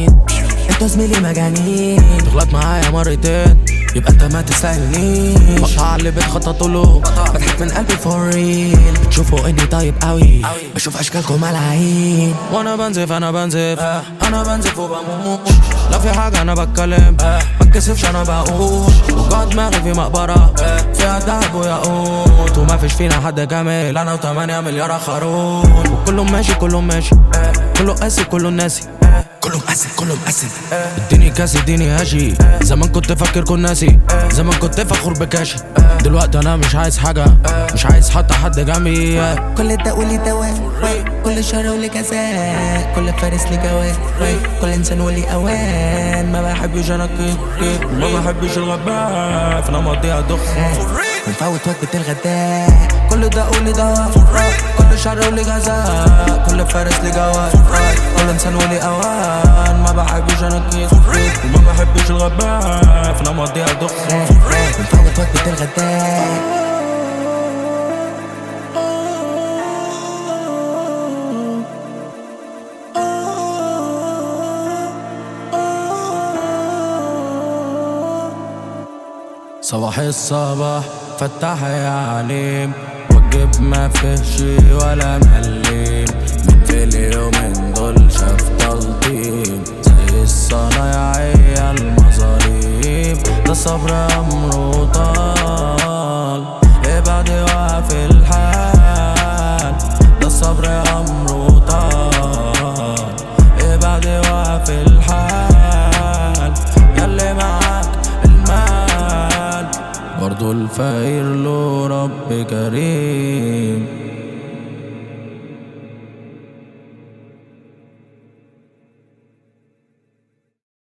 سنين انتوا زميلي مجانين تغلط معايا مرتين يبقى انت ما تستاهلنيش بقطع اللي بتخططوا له بضحك من قلبي فور ريل بتشوفوا اني طيب قوي بشوف اشكالكم ملاعين وانا بنزف انا بنزف انا بنزف وبموت لو في حاجه انا بتكلم بتكسفش انا بقول وجع دماغي في مقبره فيها دهب وياقوت وما فيش فينا حد كامل انا وتمانية مليار خروف وكله ماشي كله ماشي كله قاسي كله ناسي كله مقسم كله مقسم اديني كاس اديني هاشي زمان كنت فاكر كل ناسي زمان كنت فخور بكاشي دلوقتي انا مش عايز حاجه مش عايز حتى حد جنبي كل ده ولي دواء كل شر ولي جزاء كل فارس لي جواب كل انسان ولي اوان ما بحبش انا كيف ما بحبش الغباء فانا مقضيها دخ بنفوت وجبة الغداء كل ده قولي دواء كل شر ولي جزاء كل فارس لي جواب كل انسان ولي اوان ما بحبش انا كيف وما بحبش الغباء فانا مقضيها دخ بنفوت وجبة الغداء صباح الصباح فتح يا عليم وجب ما فيهش ولا مليم من في اليومين دول شاف تلطيم زي الصنايعية المظاليم ده صبر أمره طال ابعد وقف الحال ده صبر أمره طال ابعد وقف الحال ياللي معاك المال برضو الفقير له رب كريم